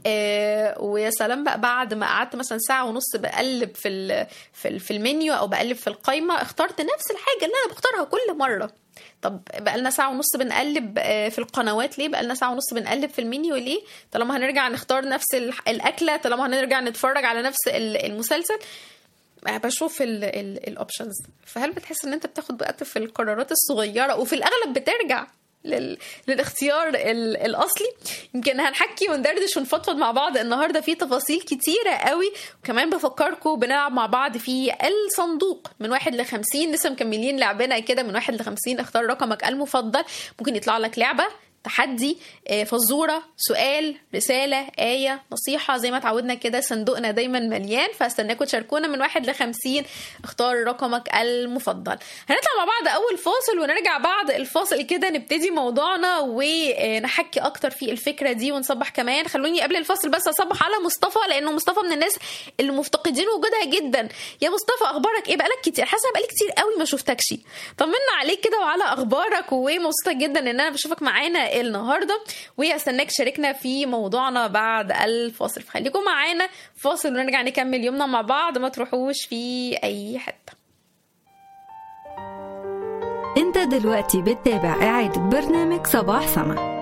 آه ويا سلام بقى بعد ما قعدت مثلا ساعه ونص بقلب في ال في, ال في المنيو او بقلب في القائمه اخترت نفس الحاجه اللي انا بختارها كل مره طب بقى لنا ساعه ونص بنقلب آه، في القنوات ليه بقى لنا ساعه ونص بنقلب في المنيو ليه طالما هنرجع نختار نفس ال- الاكله طالما هنرجع نتفرج على نفس ال- المسلسل بشوف الاوبشنز فهل بتحس ان انت بتاخد وقت في القرارات الصغيره وفي الاغلب بترجع لل... للاختيار ال... الاصلي يمكن هنحكي وندردش ونفضفض مع بعض النهارده في تفاصيل كتيره قوي وكمان بفكركم بنلعب مع بعض في الصندوق من واحد لخمسين لسه مكملين لعبنا كده من واحد لخمسين اختار رقمك المفضل ممكن يطلع لك لعبه تحدي آه، فزوره سؤال رساله ايه نصيحه زي ما اتعودنا كده صندوقنا دايما مليان فاستناكم تشاركونا من واحد لخمسين اختار رقمك المفضل هنطلع مع بعض اول فاصل ونرجع بعد الفاصل كده نبتدي موضوعنا ونحكي اكتر في الفكره دي ونصبح كمان خلوني قبل الفاصل بس اصبح على مصطفى لانه مصطفى من الناس اللي مفتقدين وجودها جدا يا مصطفى اخبارك ايه بقالك كتير حاسه بقالي كتير قوي ما شفتكش طمنا عليك كده وعلى اخبارك ومبسوطه جدا ان انا بشوفك معانا النهارده واستناك تشاركنا في موضوعنا بعد الفاصل فخليكم معانا فاصل ونرجع نكمل يومنا مع بعض ما تروحوش في اي حته انت دلوقتي بتتابع إعادة برنامج صباح سما